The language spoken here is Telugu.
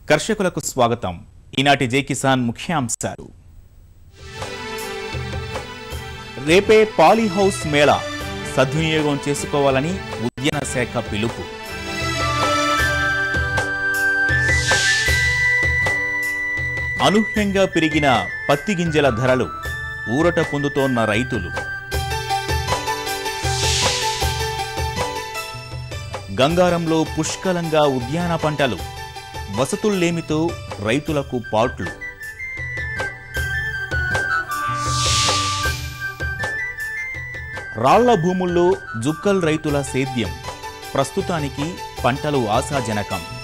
కర్షకులకు స్వాగతం ఈనాటి జై కిసాన్ ముఖ్యాంశాలు రేపే పాలీ హౌస్ మేళా సద్వినియోగం చేసుకోవాలని ఉద్యాన శాఖ పిలుపు అనూహ్యంగా పెరిగిన పత్తి గింజల ధరలు ఊరట పొందుతోన్న రైతులు గంగారంలో పుష్కలంగా ఉద్యాన పంటలు వసతుల్లేమితో రైతులకు పాట్లు రాళ్ల భూముల్లో జుక్కల్ రైతుల సేద్యం ప్రస్తుతానికి పంటలు ఆశాజనకం